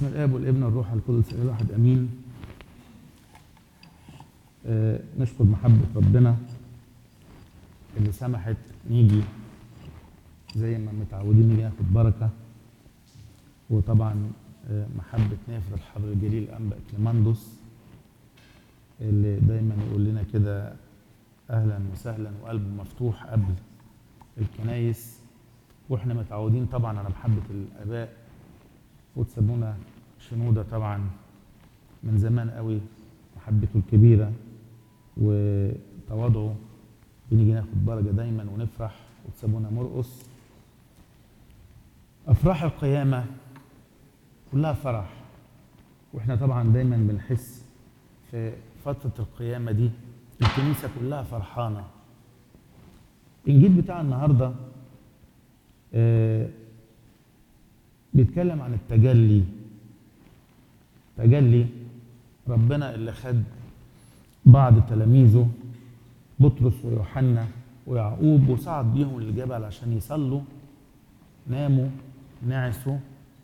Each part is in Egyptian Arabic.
باسم الاب والابن والروح القدس الاله واحد امين آه نشكر محبه ربنا اللي سمحت نيجي زي ما متعودين نيجي ناخد بركه وطبعا آه محبه نافر الحضر الجليل انبا كليماندوس اللي دايما يقول لنا كده اهلا وسهلا وقلبه مفتوح قبل الكنايس واحنا متعودين طبعا على محبه الاباء وتسمونا شنودة طبعا من زمان قوي محبته الكبيرة وتواضعه بنيجي ناخد بركة دايما ونفرح وتسمونا مرقص أفراح القيامة كلها فرح واحنا طبعا دايما بنحس في فترة القيامة دي الكنيسة كلها فرحانة الإنجيل بتاع النهارده آه بيتكلم عن التجلي تجلي ربنا اللي خد بعض تلاميذه بطرس ويوحنا ويعقوب وصعد بيهم للجبل عشان يصلوا ناموا نعسوا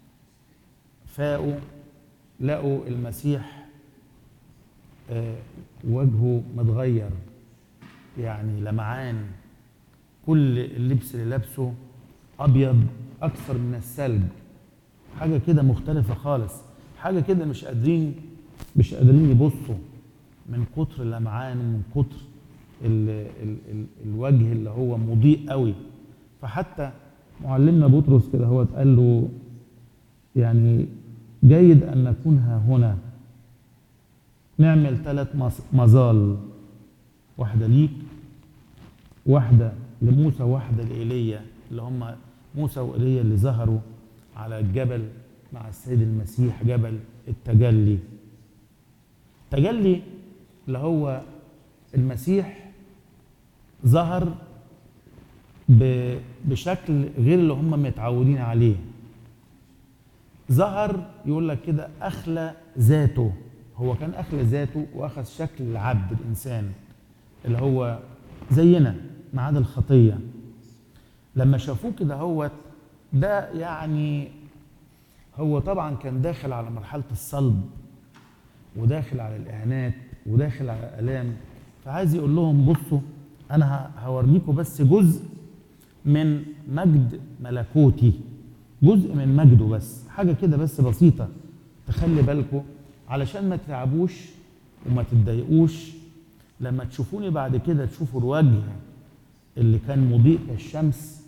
فاقوا لقوا المسيح آه وجهه متغير يعني لمعان كل اللبس اللي لابسه ابيض اكثر من الثلج حاجه كده مختلفه خالص حاجه كده مش قادرين مش قادرين يبصوا من كتر لمعان ومن كتر ال ال ال الوجه اللي هو مضيء قوي فحتى معلمنا بطرس كده هو قال له يعني جيد ان نكون ها هنا نعمل ثلاث مظال واحده ليك واحده لموسى واحده لايليا اللي هم موسى وإيليا اللي ظهروا على الجبل مع السيد المسيح جبل التجلي التجلي اللي هو المسيح ظهر بشكل غير اللي هم متعودين عليه ظهر يقول لك كده أخلى ذاته هو كان أخلى ذاته وأخذ شكل العبد الإنسان اللي هو زينا ما عدا الخطيه لما شافوه كده هو ده يعني هو طبعا كان داخل على مرحلة الصلب وداخل على الإهانات وداخل على الآلام فعايز يقول لهم بصوا أنا هوريكم بس جزء من مجد ملكوتي جزء من مجده بس حاجة كده بس بسيطة تخلي بالكم علشان ما تتعبوش وما تتضايقوش لما تشوفوني بعد كده تشوفوا الوجه اللي كان مضيء كالشمس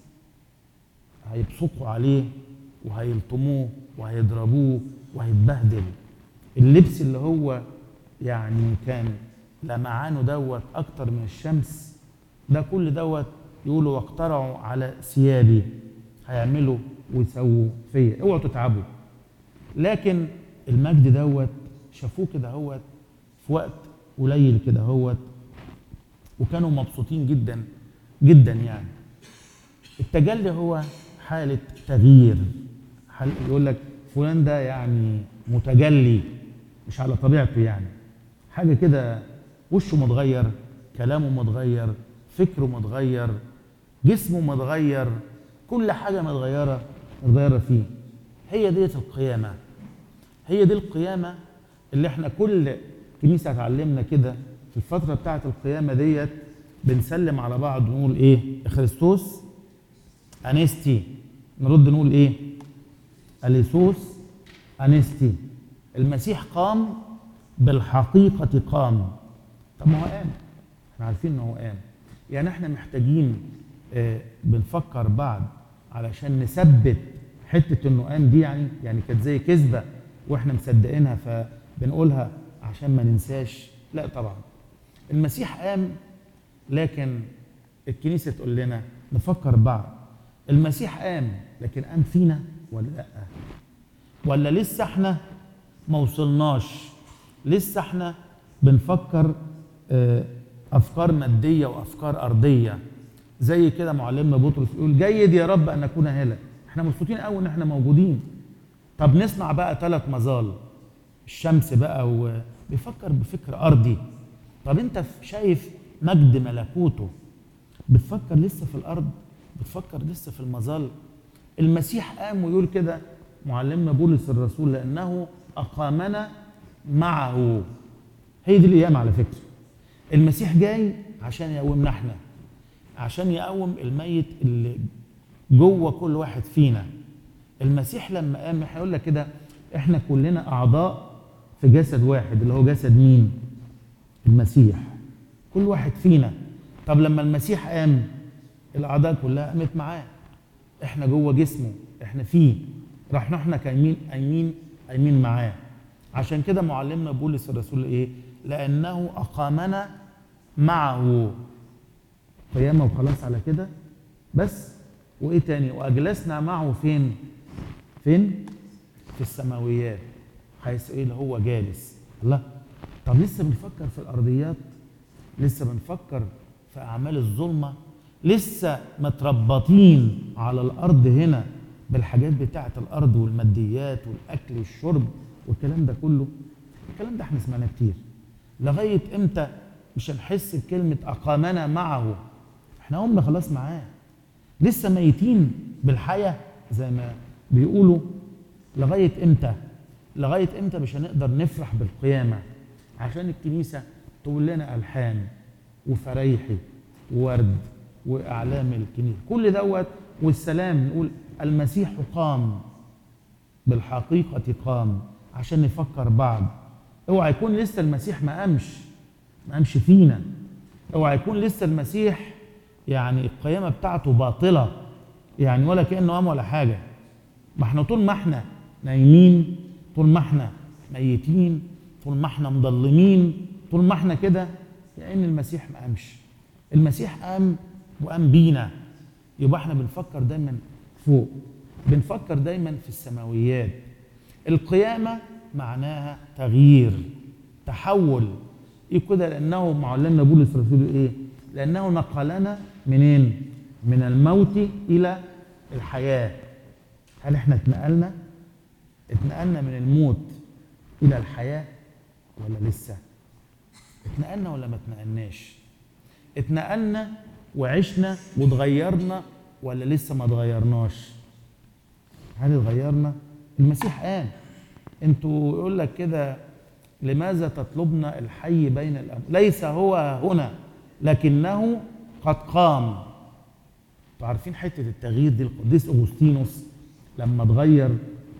هيبصقوا عليه وهيلطموه وهيضربوه وهيتبهدل اللبس اللي هو يعني كان لمعانه دوت اكتر من الشمس ده كل دوت يقولوا واقترعوا على ثيابي هيعملوا ويسووا فيا اوعوا تتعبوا لكن المجد دوت شافوه كده هوت في وقت قليل كده هوت وكانوا مبسوطين جدا جدا يعني التجلي هو حالة تغيير حال يقول لك فلان ده يعني متجلي مش على طبيعته يعني حاجة كده وشه متغير كلامه متغير فكره متغير جسمه متغير كل حاجة متغيرة متغيرة فيه هي ديت القيامة هي دي القيامة اللي احنا كل كنيسة اتعلمنا كده في الفترة بتاعة القيامة ديت بنسلم على بعض ونقول ايه خريستوس انستي نرد نقول ايه اليسوس انستي المسيح قام بالحقيقة قام طب ما هو قام احنا عارفين ان هو قام يعني احنا محتاجين اه بنفكر بعض علشان نثبت حتة انه قام دي يعني يعني كانت زي كذبة واحنا مصدقينها فبنقولها عشان ما ننساش لا طبعا المسيح قام لكن الكنيسة تقول لنا نفكر بعض المسيح قام لكن قام فينا ولا لا ولا لسه احنا ما وصلناش لسه احنا بنفكر افكار ماديه وافكار ارضيه زي كده معلمنا بطرس يقول جيد يا رب ان نكون هنا احنا مبسوطين قوي ان احنا موجودين طب نصنع بقى ثلاث مظال الشمس بقى وبيفكر بفكر ارضي طب انت شايف مجد ملكوته بتفكر لسه في الارض بتفكر لسه في المظال المسيح قام ويقول كده معلمنا بولس الرسول لانه اقامنا معه هي دي القيامه على فكره المسيح جاي عشان يقومنا احنا عشان يقوم الميت اللي جوه كل واحد فينا المسيح لما قام هيقول لك كده احنا كلنا اعضاء في جسد واحد اللي هو جسد مين المسيح كل واحد فينا طب لما المسيح قام الاعضاء كلها قامت معاه احنا جوه جسمه احنا فيه رحنا احنا قايمين قايمين قايمين معاه عشان كده معلمنا بولس الرسول ايه لانه اقامنا معه قيامه وخلاص على كده بس وايه تاني واجلسنا معه فين فين في السماويات حيث ايه اللي هو جالس الله طب لسه بنفكر في الارضيات لسه بنفكر في اعمال الظلمه لسه متربطين على الارض هنا بالحاجات بتاعه الارض والماديات والاكل والشرب والكلام ده كله الكلام ده احنا سمعناه كتير لغايه امتى مش هنحس بكلمه اقامنا معه احنا هم خلاص معاه لسه ميتين بالحياه زي ما بيقولوا لغايه امتى لغايه امتى مش هنقدر نفرح بالقيامه عشان الكنيسه تقول لنا الحان وفرايحي وورد واعلام الكنيسه كل دوت والسلام نقول المسيح قام بالحقيقه قام عشان نفكر بعض اوعى يكون لسه المسيح ما قامش ما قامش فينا اوعى يكون لسه المسيح يعني القيامه بتاعته باطله يعني ولا كانه قام ولا حاجه ما احنا طول ما احنا نايمين طول ما احنا ميتين طول ما احنا مضلمين طول ما احنا كده يعني المسيح ما قامش المسيح قام وقام بينا يبقى احنا بنفكر دايما فوق بنفكر دايما في السماويات القيامة معناها تغيير تحول ايه كده لانه معلمنا بولس الرسول ايه لانه نقلنا منين من الموت الى الحياه هل احنا اتنقلنا اتنقلنا من الموت الى الحياه ولا لسه اتنقلنا ولا ما اتنقلناش اتنقلنا وعشنا واتغيرنا ولا لسه ما اتغيرناش هل اتغيرنا المسيح قام انتوا يقول لك كده لماذا تطلبنا الحي بين الاموات ليس هو هنا لكنه قد قام انتوا عارفين حته التغيير دي القديس اغسطينوس لما اتغير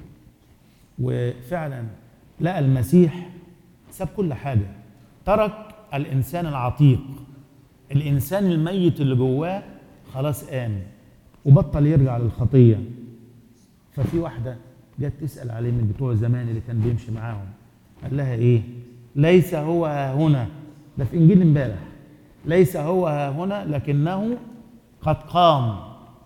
وفعلا لقى المسيح ساب كل حاجه ترك الانسان العتيق الانسان الميت اللي جواه خلاص قام وبطل يرجع للخطيه ففي واحده جت تسال عليه من بتوع زمان اللي كان بيمشي معاهم قال لها ايه ليس هو ها هنا ده في انجيل امبارح ليس هو ها هنا لكنه قد قام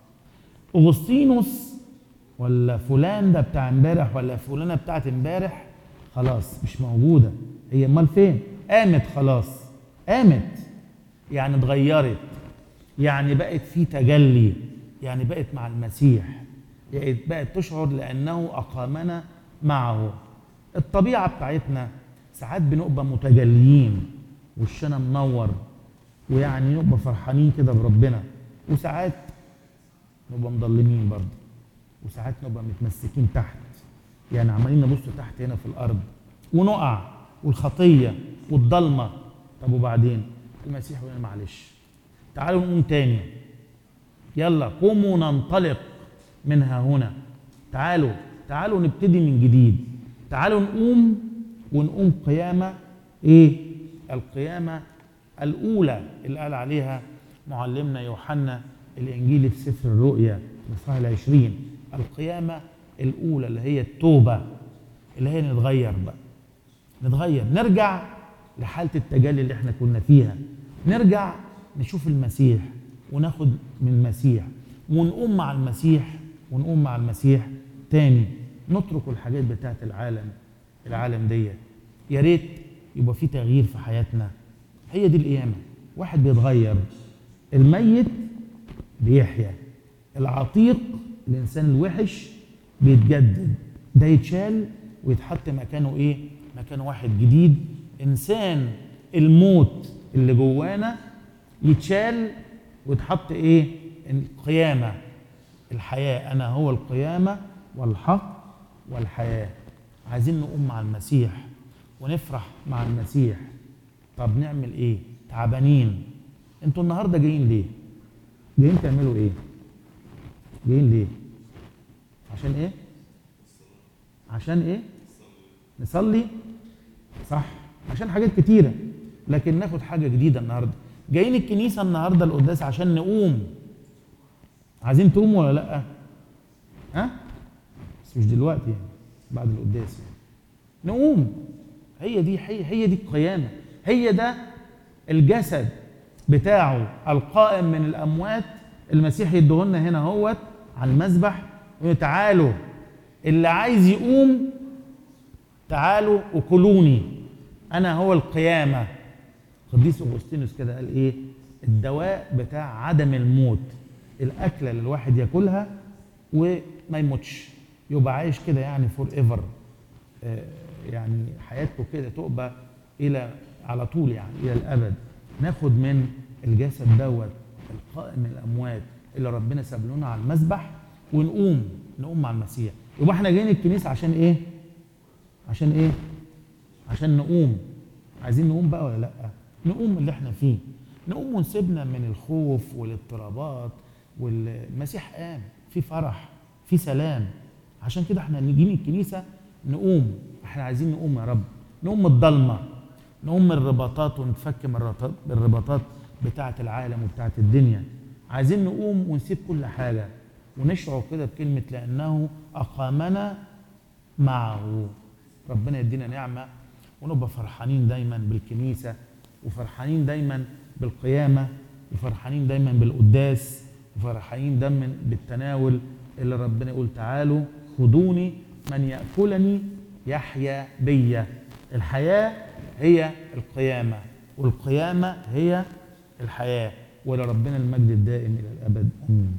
اغسطينوس ولا فلان ده بتاع امبارح ولا فلانه بتاعت امبارح خلاص مش موجوده هي امال فين قامت خلاص قامت يعني اتغيرت يعني بقت في تجلي يعني بقت مع المسيح يعني بقت تشعر لانه اقامنا معه الطبيعه بتاعتنا ساعات بنبقى متجليين وشنا منور ويعني نبقى فرحانين كده بربنا وساعات نبقى مضلمين برضه وساعات نبقى متمسكين تحت يعني عمالين نبص تحت هنا في الارض ونقع والخطيه والضلمه طب وبعدين المسيح يقول معلش تعالوا نقوم تاني يلا قوموا ننطلق منها هنا تعالوا تعالوا نبتدي من جديد تعالوا نقوم ونقوم قيامة ايه القيامة الأولى اللي قال عليها معلمنا يوحنا الإنجيلي في سفر الرؤيا الإصحاح العشرين القيامة الأولى اللي هي التوبة اللي هي نتغير بقى نتغير نرجع لحالة التجلي اللي احنا كنا فيها نرجع نشوف المسيح وناخد من المسيح ونقوم مع المسيح ونقوم مع المسيح تاني نترك الحاجات بتاعت العالم العالم ديت يا ريت يبقى في تغيير في حياتنا هي دي القيامة واحد بيتغير الميت بيحيا العتيق الإنسان الوحش بيتجدد ده يتشال ويتحط مكانه إيه؟ مكانه واحد جديد إنسان الموت اللي جوانا يتشال ويتحط إيه؟ القيامة الحياة أنا هو القيامة والحق والحياة عايزين نقوم مع المسيح ونفرح مع المسيح طب نعمل ايه تعبانين انتوا النهارده جايين ليه جايين تعملوا ايه جايين ليه عشان ايه عشان ايه نصلي صح عشان حاجات كتيره لكن ناخد حاجه جديده النهارده جايين الكنيسه النهارده القداس عشان نقوم عايزين تقوموا ولا لا ها بس مش دلوقتي يعني بعد القداس يعني نقوم هي دي هي, هي دي القيامه هي ده الجسد بتاعه القائم من الاموات المسيح يدهولنا هنا هوت على المذبح تعالوا اللي عايز يقوم تعالوا وكلوني انا هو القيامه قديس اغسطينوس كده قال ايه الدواء بتاع عدم الموت الاكله اللي الواحد ياكلها وما يموتش يبقى عايش كده يعني فور ايفر يعني حياته كده تبقى الى على طول يعني الى الابد ناخد من الجسد دوت القائم من الاموات اللي ربنا ساب لنا على المذبح ونقوم نقوم مع المسيح يبقى احنا جايين الكنيسه عشان ايه عشان ايه عشان نقوم عايزين نقوم بقى ولا لا نقوم اللي احنا فيه نقوم ونسيبنا من الخوف والاضطرابات والمسيح قام في فرح في سلام عشان كده احنا نيجي الكنيسه نقوم احنا عايزين نقوم يا رب نقوم من الضلمه نقوم من الرباطات ونتفك من الرباطات بتاعه العالم وبتاعه الدنيا عايزين نقوم ونسيب كل حاجه ونشعر كده بكلمه لانه اقامنا معه ربنا يدينا نعمه ونبقى فرحانين دايما بالكنيسه وفرحانين دايما بالقيامه وفرحانين دايما بالقداس وفرحانين دايما بالتناول اللي ربنا يقول تعالوا خذوني من ياكلني يحيا بيا الحياه هي القيامه والقيامه هي الحياه ولربنا المجد الدائم الى الابد امين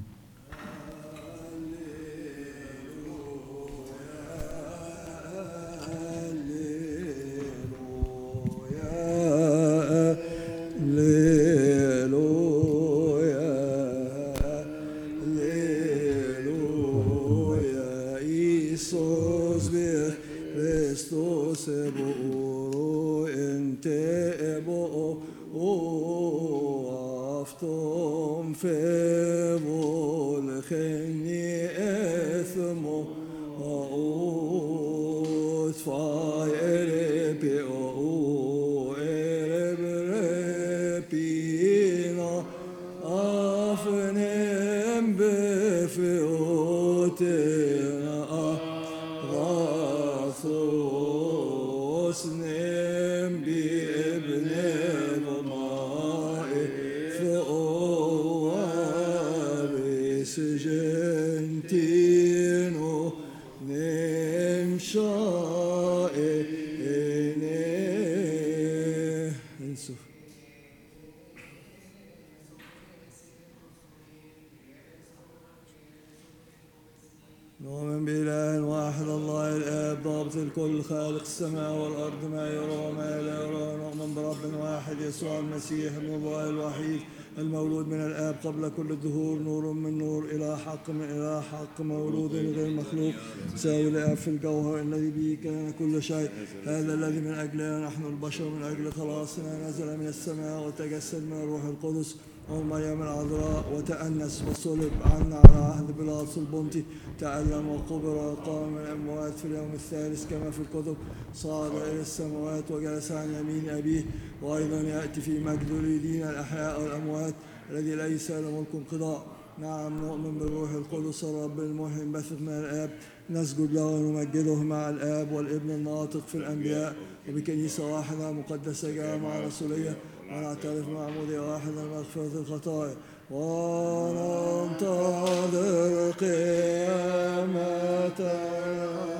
نؤمن بإله واحد الله الآب ضابط الكل خالق السماء والأرض ما يرى وما لا يرى نؤمن برب واحد يسوع المسيح ابن الله الوحيد المولود من الآب قبل كل الدهور نور من نور إلى حق من إلى حق مولود غير مخلوق ساوي الآب في الجوهر الذي به كان كل شيء هذا الذي من أجلنا نحن البشر من أجل خلاصنا نزل من السماء وتجسد من الروح القدس ومريم العذراء وتأنس وصلب عنا على عهد بيلاطس البنطي تألم وقبر وقام من الأموات في اليوم الثالث كما في الكتب صعد إلى السماوات وجلس عن يمين أبيه وأيضا يأتي في مجد ليدين الأحياء والأموات الذي ليس له ملك انقضاء نعم نؤمن بالروح القدس الرب المحيي البثق من الآب نسجد له ونمجده مع الآب والابن الناطق في الأنبياء وبكنيسة واحدة مقدسة جامعة رسولية ونعترف معمودية واحدة لمغفرة الخطايا وننتظر قيامة